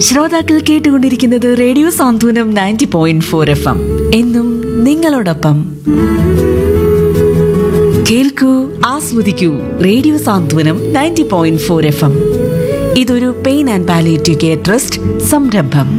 ശ്രോതാക്കൾ കേട്ടുകൊണ്ടിരിക്കുന്നത് radio Santhwanam ninety point four F M എന്നും നിങ്ങളോടൊപ്പം കേൾക്കൂ ആസ്വദിക്കൂ radio Santhwanam ninety point four F M ഇതൊരു pain and palliative care trust സംരംഭം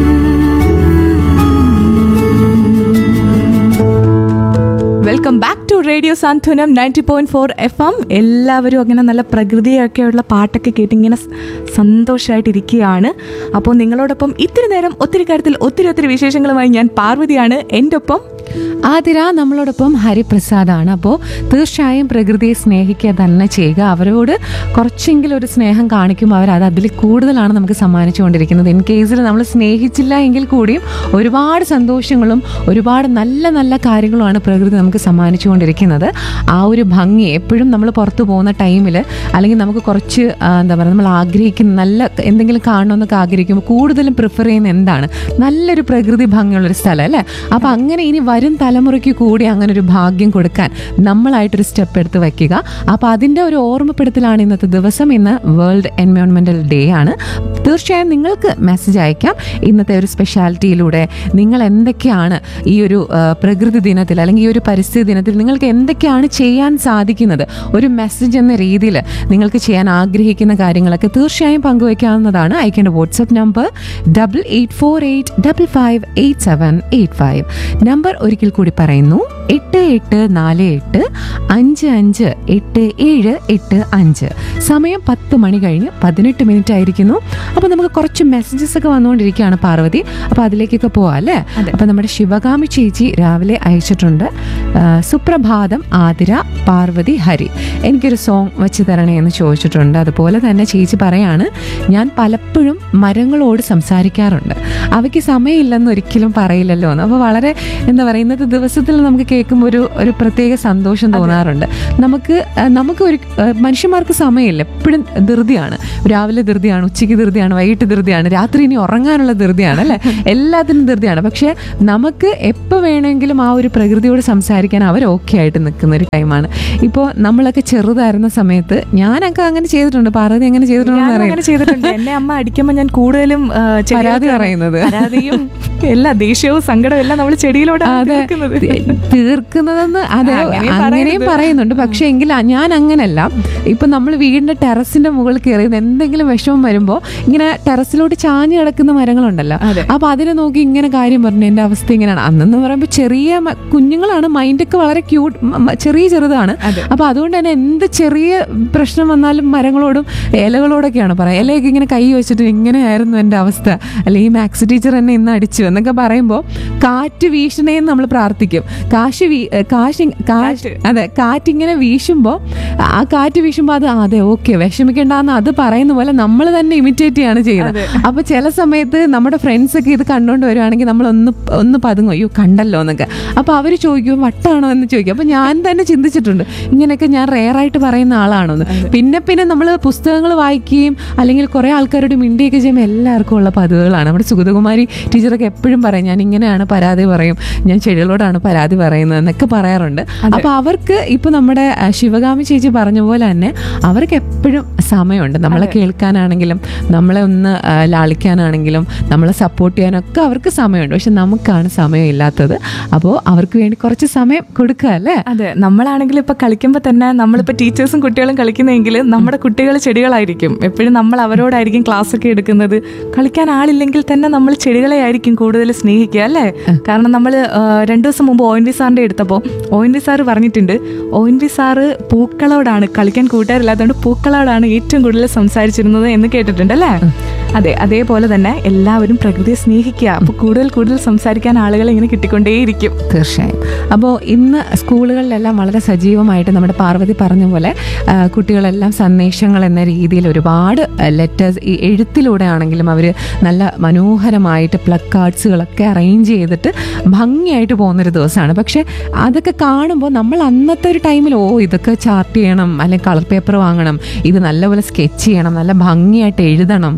welcome back to radio Santhwanam ninety point four F M എല്ലാവരും അങ്ങനെ നല്ല പ്രകൃതിയൊക്കെയുള്ള പാട്ടൊക്കെ കേട്ട് ഇങ്ങനെ സ് സന്തോഷമായിട്ടിരിക്കുകയാണ് അപ്പോൾ നിങ്ങളോടൊപ്പം ഇത്തിരി നേരം ഒത്തിരി കാര്യത്തിൽ ഒത്തിരി ഒത്തിരി വിശേഷങ്ങളുമായി ഞാൻ പാർവതിയാണ് എൻ്റെ ഒപ്പം ആതിര നമ്മളോടൊപ്പം ഹരിപ്രസാദാണ് അപ്പോൾ തീർച്ചയായും പ്രകൃതിയെ സ്നേഹിക്കുക തന്നെ ചെയ്യുക അവരോട് കുറച്ചെങ്കിലും ഒരു സ്നേഹം കാണിക്കുമ്പോൾ അവർ അത് അതിൽ കൂടുതലാണ് നമുക്ക് സമ്മാനിച്ചുകൊണ്ടിരിക്കുന്നത് ഇൻ കേസിൽ നമ്മൾ സ്നേഹിച്ചില്ല എങ്കിൽ കൂടിയും ഒരുപാട് സന്തോഷങ്ങളും ഒരുപാട് നല്ല നല്ല കാര്യങ്ങളുമാണ് പ്രകൃതി നമുക്ക് സമ്മാനിച്ചുകൊണ്ടിരിക്കുന്നത് ആ ഒരു ഭംഗി എപ്പോഴും നമ്മൾ പുറത്തു പോകുന്ന ടൈമിൽ അല്ലെങ്കിൽ നമുക്ക് കുറച്ച് ആ, എന്താ പറയുക നമ്മൾ ആഗ്രഹിക്കുന്ന നല്ല എന്തെങ്കിലും കാണണമെന്നൊക്കെ ആഗ്രഹിക്കുമ്പോൾ കൂടുതലും പ്രിഫർ ചെയ്യുന്ന എന്താണ് നല്ലൊരു പ്രകൃതി ഭംഗിയുള്ളൊരു സ്ഥലം അല്ലേ അപ്പോൾ അങ്ങനെ ഇനി വരും തലമുറയ്ക്ക് കൂടി അങ്ങനെ ഒരു ഭാഗ്യം കൊടുക്കാൻ നമ്മളായിട്ടൊരു സ്റ്റെപ്പ് എടുത്ത് വയ്ക്കുക അപ്പോൾ അതിൻ്റെ ഒരു ഓർമ്മപ്പെടുത്തലാണ് ഇന്നത്തെ ദിവസം ഇന്ന് വേൾഡ് എൻവയോൺമെൻറ്റൽ ഡേ ആണ് തീർച്ചയായും നിങ്ങൾക്ക് മെസ്സേജ് അയക്കാം ഇന്നത്തെ ഒരു സ്പെഷ്യാലിറ്റിയിലൂടെ നിങ്ങൾ എന്തൊക്കെയാണ് ഈ ഒരു ആ, പ്രകൃതി ദിനത്തിൽ അല്ലെങ്കിൽ ഈ ഒരു പരിസ്ഥിതി ദിനത്തിൽ നിങ്ങൾക്ക് എന്തൊക്കെയാണ് ചെയ്യാൻ സാധിക്കുന്നത് ഒരു മെസ്സേജ് എന്ന രീതിയിൽ നിങ്ങൾക്ക് ചെയ്യാൻ ആഗ്രഹിക്കുന്ന കാര്യങ്ങളൊക്കെ തീർച്ചയായും പങ്കുവയ്ക്കാവുന്നതാണ് അയക്കേണ്ട WhatsApp number double eight four eight double five eight seven eight five number ഒരിക്കൽ കൂടി പറയുന്നു എട്ട് എട്ട് നാല് എട്ട് അഞ്ച് അഞ്ച് എട്ട് ഏഴ് എട്ട് അഞ്ച് സമയം പത്ത് മണി കഴിഞ്ഞ് പതിനെട്ട് മിനിറ്റ് ആയിരിക്കുന്നു അപ്പോൾ നമുക്ക് കുറച്ച് മെസ്സേജസ് ഒക്കെ വന്നുകൊണ്ടിരിക്കുകയാണ് പാർവതി അപ്പോൾ അതിലേക്കൊക്കെ പോവാം അല്ലേ അപ്പോൾ നമ്മുടെ ശിവകാമി ചേച്ചി രാവിലെ അയച്ചിട്ടുണ്ട് ആ, സുപ്രഭാതം ആതിര പാർവതി ഹരി എനിക്കൊരു സോങ് വെച്ച് തരണേ എന്ന് ചോദിച്ചിട്ടുണ്ട് അതുപോലെ തന്നെ ചേച്ചി പറയാണ് ഞാൻ പലപ്പോഴും മരങ്ങളോട് സംസാരിക്കാറുണ്ട് അവയ്ക്ക് സമയമില്ലെന്ന് ഒരിക്കലും പറയില്ലല്ലോ എന്ന് അപ്പോൾ വളരെ എന്താ പറയുക ഇന്നത്തെ ദിവസത്തിൽ നമുക്ക് കേൾക്കുമ്പോൾ ഒരു ഒരു പ്രത്യേക സന്തോഷം തോന്നാറുണ്ട് നമുക്ക് ആ, നമുക്ക് ഒരു ആ, മനുഷ്യന്മാർക്ക് സമയമില്ല എപ്പോഴും ധൃതിയാണ് രാവിലെ ധൃതിയാണ് ഉച്ചയ്ക്ക് ധൃതിയാണ് വൈകിട്ട് ധൃതിയാണ് രാത്രി ഇനി ഉറങ്ങാനുള്ള ധൃതിയാണ് അല്ലേ എല്ലാത്തിനും ധൃതിയാണ് പക്ഷേ നമുക്ക് എപ്പോൾ വേണമെങ്കിലും ആ ഒരു പ്രകൃതിയോട് സംസാരിക്കാൻ അവർ ഓക്കെ ആയിട്ട് നിൽക്കുന്ന ഒരു ടൈമാണ് ഇപ്പോൾ നമ്മളൊക്കെ ചെറുതായിരുന്ന സമയത്ത് ഞാനൊക്കെ അങ്ങനെ ചെയ്തിട്ടുണ്ട് പാർവതി അങ്ങനെ ചെയ്തിട്ടുണ്ടെന്ന് ഞാനും അറിയാം അങ്ങനെ ചെയ്തിട്ടുണ്ട് എന്നെ അമ്മ അടിക്കുമ്പോൾ ഞാൻ കൂടുതലും ആ, ചെടികൾക്ക് പരാതി പറയുന്നത്. പരാതിയും എല്ലാ ദേഷ്യവും സങ്കടവും എല്ലാം നമ്മൾ ചെടിയിലൂടെ അതെ തീർക്കുന്നത് തീർക്കുന്നതെന്ന് അതെ അങ്ങനെയും അങ്ങനെയും പറയരുത്. പറയുന്നുണ്ട് പക്ഷെ എങ്കിൽ ഞാൻ അങ്ങനല്ല ഇപ്പൊ നമ്മൾ വീടിന്റെ ടെറസിന്റെ മുകളിൽ കയറി എന്തെങ്കിലും വിഷമം വരുമ്പോൾ ഇങ്ങനെ ടെറസിലോട്ട് ചാഞ്ഞു കിടക്കുന്ന മരങ്ങളുണ്ടല്ലോ അതെ. അപ്പൊ അതിനെ നോക്കി ഇങ്ങനെ കാര്യം പറഞ്ഞു എന്റെ അവസ്ഥ ഇങ്ങനെയാണ് അന്നെന്ന് പറയുമ്പോൾ ചെറിയ മ- കുഞ്ഞുങ്ങളാണ് മൈൻഡൊക്കെ വളരെ ക്യൂട്ട് ചെറിയ ചെറുതാണ് അതെ. അപ്പൊ അതുകൊണ്ട് തന്നെ എന്ത് ചെറിയ പ്രശ്നം വന്നാലും മരങ്ങളോടും ഇലകളോടൊക്കെയാണ് പറയാം ഇലയൊക്കെ ഇങ്ങനെ കൈ വെച്ചിട്ട് ഇങ്ങനെയായിരുന്നു എൻ്റെ അവസ്ഥ അല്ലെങ്കിൽ മാത്സ് ടീച്ചർ എന്നെ ഇന്ന് അടിച്ചു എന്നൊക്കെ പറയുമ്പോൾ കാറ്റ് വീശണേന്ന് നമ്മൾ പ്രാർത്ഥിക്കും കാശ് വീ ഏ, കാശ് ഇ- കാശ് കാറ്റ്. അതെ കാറ്റിങ്ങനെ വീശുമ്പോൾ ആ കാറ്റ് വീശുമ്പോൾ അത് അതെ ഓക്കെ വിഷമിക്കേണ്ടെന്ന് അത് പറയുന്ന പോലെ നമ്മൾ തന്നെ ഇമിറ്റേറ്റ് ചെയ്യാണ് ചെയ്യുന്നത് അപ്പൊ ചില സമയത്ത് നമ്മുടെ ഫ്രണ്ട്സ് ഒക്കെ ഇത് കണ്ടുകൊണ്ട് വരുവാണെങ്കിൽ നമ്മൾ ഒന്ന് ഒന്ന് പതുങ്ങും അയ്യോ കണ്ടല്ലോ എന്നൊക്കെ അപ്പൊ അവർ ചോദിക്കും വട്ടാണോ എന്ന് ചോദിക്കും അപ്പൊ ഞാൻ തന്നെ ചിന്തിച്ചിട്ടുണ്ട് ഇങ്ങനെയൊക്കെ ഞാൻ റെയർ ആയിട്ട് പറയുന്ന ആളാണോ എന്ന് പിന്നെ പിന്നെ നമ്മൾ പുസ്തകങ്ങൾ വായിക്കുകയും അല്ലെങ്കിൽ കുറെ ആൾക്കാരോട് മിണ്ടിയൊക്കെ ചെയ്യുമ്പോൾ എല്ലാവർക്കും ഉള്ള പതിവുകളാണ് നമ്മുടെ സുഗതകുമാരി ടീച്ചറൊക്കെ എപ്പോഴും പറയും ഞാൻ ഇങ്ങനെയാണ് പരാതി പറയും ഞാൻ ചെടികളോടാണ് പരാതി പറയുന്നത് എന്നൊക്കെ പറയാറുണ്ട് അപ്പൊ അവർക്ക് ഇപ്പൊ നമ്മുടെ ആ, ശിവകാമി ചേച്ചി പറഞ്ഞ പോലെ തന്നെ അവർക്ക് എപ്പോഴും സമയമുണ്ട് നമ്മളെ കേൾക്കാനാണെങ്കിലും നമ്മളെ ഒന്ന് ആ, ലാളിക്കാനാണെങ്കിലും നമ്മളെ സപ്പോർട്ട് ചെയ്യാനൊക്കെ അവർക്ക് സമയമുണ്ട് പക്ഷെ നമുക്കാണ് സമയമില്ലാത്തത് അപ്പോൾ അവർക്ക് വേണ്ടി കുറച്ച് സമയം കൊടുക്കുക അല്ലേ അതെ നമ്മളാണെങ്കിൽ ഇപ്പൊ കളിക്കുമ്പോൾ തന്നെ നമ്മളിപ്പോ ടീച്ചേഴ്സും കുട്ടികളും കളിക്കുന്നെങ്കിൽ നമ്മുടെ കുട്ടികൾ ചെടികളായിരിക്കും എപ്പോഴും നമ്മൾ അവരോടായിരിക്കും ക്ലാസ് ഒക്കെ എടുക്കുന്നത് കളിക്കാൻ ആളില്ലെങ്കിൽ തന്നെ നമ്മൾ ചെടികളെ ആയിരിക്കും കൂടുതൽ സ്നേഹിക്കുക അല്ലേ കാരണം നമ്മൾ രണ്ടു ദിവസം മുമ്പ് ഒ എൻ വി സാറിന്റെ എടുത്തപ്പോൾ ഒ എൻ വി സാറ് പറഞ്ഞിട്ടുണ്ട് ഒ എൻ വി സാറ് പൂക്കളോടാണ് കളിക്കാൻ കൂട്ടുകാരില്ലാത്തതുകൊണ്ട് പൂക്കളോടാണ് ഏറ്റവും കൂടുതൽ സംസാരിച്ചിരുന്നത് എന്ന് കേട്ടിട്ടുണ്ട് അല്ലേ അതെ അതേപോലെ തന്നെ എല്ലാവരും പ്രകൃതിയെ സ്നേഹിക്കുക അപ്പൊ കൂടുതൽ കൂടുതൽ സംസാരിക്കാൻ ആളുകൾ ഇങ്ങനെ കിട്ടിക്കൊണ്ടേയിരിക്കും തീർച്ചയായും അപ്പോൾ ഇന്ന് സ്കൂളുകളിലെല്ലാം വളരെ സജീവമായിട്ട് നമ്മുടെ പാർവതി പറഞ്ഞ പോലെ ആ, കുട്ടികളെല്ലാം സന്ദേശങ്ങൾ എന്ന രീതിയിൽ ഒരുപാട് ലെറ്റേഴ്സ് ഈ എഴുത്തിലൂടെ ആണെങ്കിലും അവർ നല്ല മനോഹരമായിട്ട് പ്ലക്കാർഡ്സുകളൊക്കെ അറേഞ്ച് ചെയ്തിട്ട് ഭംഗിയായിട്ട് പോകുന്നൊരു ദിവസമാണ് പക്ഷേ അതൊക്കെ കാണുമ്പോൾ നമ്മൾ അന്നത്തെ ഒരു ടൈമിൽ ഓ ഇതൊക്കെ ചാർട്ട് ചെയ്യണം അല്ലെങ്കിൽ കളർ പേപ്പർ വാങ്ങണം ഇത് നല്ലപോലെ സ്കെച്ച് ചെയ്യണം നല്ല ഭംഗിയായിട്ട് എഴുതണം എനിക്ക്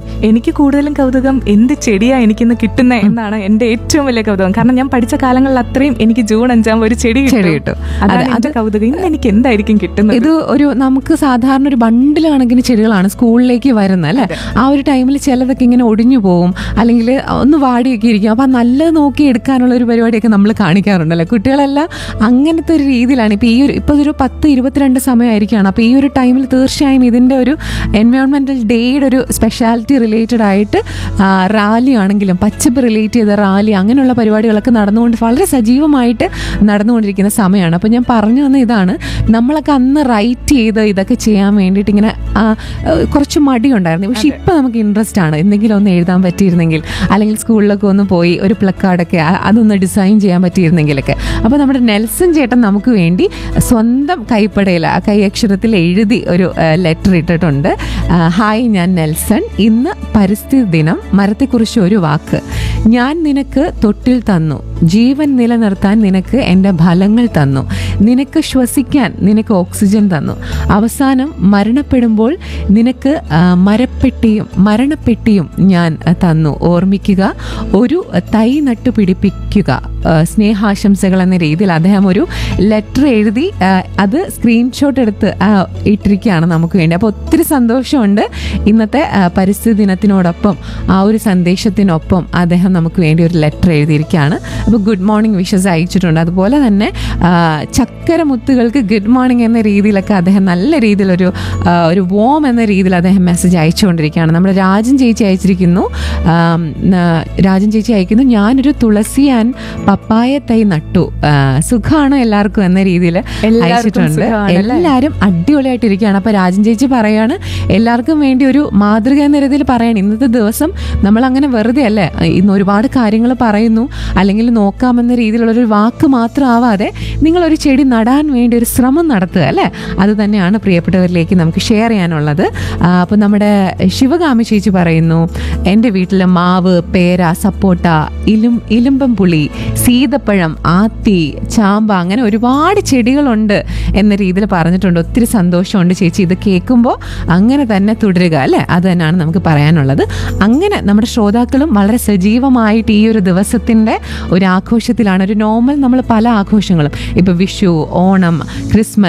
എനിക്ക് കൂടുതലും കൗതുകം എന്ത് ചെടിയാ എനിക്കിന്ന് കിട്ടുന്നത് എന്നാണ് എന്റെ ഏറ്റവും വലിയ കൗതുകം കാരണം ഞാൻ പഠിച്ച കാലങ്ങളിൽ അത്രയും എനിക്ക് ജൂൺ അഞ്ചാം ഒരു ചെടി ചെടി കിട്ടും. അതാണ് അതെ, എന്റെ കൗതുകം ഇന്ന് എനിക്ക് എന്തായിരിക്കും കിട്ടുന്നത് ഇത് ഒരു നമുക്ക് സാധാരണ ഒരു ബണ്ടിൽ കണക്കിന് ചെടികളാണ് സ്കൂളിലേക്ക് വരുന്നത് അല്ലെ ആ ഒരു ടൈമിൽ ചിലതൊക്കെ ഇങ്ങനെ ഒടിഞ്ഞു പോകും അല്ലെങ്കിൽ ഒന്ന് വാടിയൊക്കെ ഇരിക്കും അപ്പൊ ആ നല്ലത് നോക്കി എടുക്കാനുള്ള ഒരു പരിപാടിയൊക്കെ നമ്മൾ കാണിക്കാറുണ്ടല്ലേ കുട്ടികളെല്ലാം അങ്ങനത്തെ ഒരു രീതിയിലാണ് ഇപ്പൊ ഈ ഒരു ഇപ്പൊ ഒരു പത്ത് ഇരുപത്തിരണ്ട് സമയമായിരിക്കുകയാണ് അപ്പൊ ഈ ഒരു ടൈമിൽ തീർച്ചയായും ഇതിന്റെ ഒരു എൻവയോൺമെന്റൽ ഡേയുടെ ഒരു സ്പെഷ്യാലിറ്റി റിലേറ്റഡ് ആയിട്ട് റാലി ആണെങ്കിലും പച്ചപ്പ് റിലേറ്റ് ചെയ്ത റാലി അങ്ങനെയുള്ള പരിപാടികളൊക്കെ നടന്നുകൊണ്ട് വളരെ സജീവമായിട്ട് നടന്നുകൊണ്ടിരിക്കുന്ന സമയമാണ് അപ്പോൾ ഞാൻ പറഞ്ഞു വന്ന ഇതാണ് നമ്മളൊക്കെ അന്ന് റൈറ്റ് ചെയ്ത് ഇതൊക്കെ ചെയ്യാൻ വേണ്ടിയിട്ട് ഇങ്ങനെ ആ, ഏഹ്, കുറച്ച് മടിയുണ്ടായിരുന്നു പക്ഷെ ഇപ്പം നമുക്ക് ഇൻട്രസ്റ്റ് ആണ് എന്തെങ്കിലും ഒന്ന് എഴുതാൻ പറ്റിയിരുന്നെങ്കിൽ അല്ലെങ്കിൽ സ്കൂളിലൊക്കെ ഒന്ന് പോയി ഒരു പ്ലക്കാർഡൊക്കെ അതൊന്ന് ഡിസൈൻ ചെയ്യാൻ പറ്റിയിരുന്നെങ്കിലൊക്കെ അപ്പോൾ നമ്മുടെ നെൽസൺ ചേട്ടൻ നമുക്ക് വേണ്ടി സ്വന്തം കൈപ്പടയിൽ ആ കൈ അക്ഷരത്തിൽ എഴുതി ഒരു ലെറ്റർ ഇട്ടിട്ടുണ്ട് ആ, ഹായ് ഞാൻ നെൽസൺ ഇന്ന് പരിസ്ഥിതി ദിനം മരത്തെക്കുറിച്ച് ഒരു വാക്ക് ഞാൻ നിനക്ക് തൊട്ടിൽ തന്നു ജീവൻ നിലനിർത്താൻ നിനക്ക് എൻ്റെ ഫലങ്ങൾ തന്നു നിനക്ക് ശ്വസിക്കാൻ നിനക്ക് ഓക്സിജൻ തന്നു അവസാനം മരണപ്പെടുമ്പോൾ നിനക്ക് ആ, മരപ്പെട്ടിയും മരണപ്പെട്ടിയും ഞാൻ ആ, തന്നു ഓർമ്മിക്കുക ഒരു തൈ നട്ടു പിടിപ്പിക്കുക ആ, സ്നേഹാശംസകൾ എന്ന രീതിയിൽ അദ്ദേഹം ഒരു ലെറ്റർ എഴുതി ആ, അത് സ്ക്രീൻഷോട്ട് എടുത്ത് ആ, ഇട്ടിരിക്കുകയാണ് നമുക്ക് വേണ്ടി അപ്പോൾ ഒത്തിരി സന്തോഷമുണ്ട് ഇന്നത്തെ ആ, പരിസ്ഥിതി ദിനത്തിനോടൊപ്പം ആ ഒരു സന്ദേശത്തിനൊപ്പം അദ്ദേഹം നമുക്ക് വേണ്ടി ഒരു ലെറ്റർ എഴുതിയിരിക്കുകയാണ് അപ്പോൾ ഗുഡ് മോർണിംഗ് വിഷസ് അയച്ചിട്ടുണ്ട് അതുപോലെ തന്നെ ആ, ചക്കരമുത്തുകൾക്ക് ഗുഡ് മോർണിംഗ് എന്ന രീതിയിലൊക്കെ അദ്ദേഹം നല്ല രീതിയിലൊരു ആ, ഒരു വോം എന്ന രീതിയിൽ അദ്ദേഹം മെസ്സേജ് അയച്ചുകൊണ്ടിരിക്കുകയാണ് നമ്മുടെ രാജൻ ചേച്ചി അയച്ചിരിക്കുന്നു ആം, ആ, രാജൻ ചേച്ചി അയക്കുന്നു ഞാനൊരു തുളസി ആൻഡ് പപ്പായ തൈ നട്ടു ആ, സുഖാണ് എല്ലാവർക്കും എന്ന രീതിയിൽ എല്ലാവർക്കും അയച്ചിട്ടുണ്ട് സുഖമാണല്ലേ? എല്ലാവരും അടിപൊളിയായിട്ടിരിക്കുകയാണ് അപ്പൊ രാജൻ ചേച്ചി പറയാണ് എല്ലാവർക്കും വേണ്ടി ഒരു മാതൃക എന്ന രീതിയിൽ പറയണം ഇന്നത്തെ ദിവസം നമ്മൾ അങ്ങനെ വെറുതെ അല്ലേ ഇന്ന് ഒരുപാട് കാര്യങ്ങൾ പറയുന്നു അല്ലെങ്കിൽ നോക്കാമെന്ന രീതിയിലുള്ള ഒരു വാക്ക് മാത്രം ആവാതെ നിങ്ങൾ ഒരു ചെടി നടാൻ വേണ്ടി ഒരു ശ്രമം നടത്തുക അല്ലേ അത് തന്നെയാണ് പ്രിയപ്പെട്ടവരിലേക്ക് നമുക്ക് ഷെയർ ചെയ്യാനുള്ളത് ആ, അപ്പൊ നമ്മുടെ ശിവകാമി ചേച്ചി പറയുന്നു എൻ്റെ വീട്ടിലെ മാവ് പേര സപ്പോട്ട ഇലും ഇലുമ്പം പുളി സീതപ്പഴം ആത്തി ചാമ്പ അങ്ങനെ ഒരുപാട് ചെടികളുണ്ട് എന്ന രീതിയിൽ പറഞ്ഞിട്ടുണ്ട് ഒത്തിരി സന്തോഷമുണ്ട് ചേച്ചി ഇത് കേൾക്കുമ്പോൾ അങ്ങനെ തന്നെ തുടരുക അല്ലേ അത് തന്നെയാണ് നമുക്ക് പറയാനുള്ളത് അങ്ങനെ നമ്മുടെ ശ്രോതാക്കളും വളരെ സജീവമായിട്ട് ഈ ഒരു ദിവസത്തിൻ്റെ ഒരു ആഘോഷത്തിലാണ് ഒരു നോർമൽ നമ്മൾ പല ആഘോഷങ്ങളും ഇപ്പൊ വിഷു ഓണം ക്രിസ്മസ്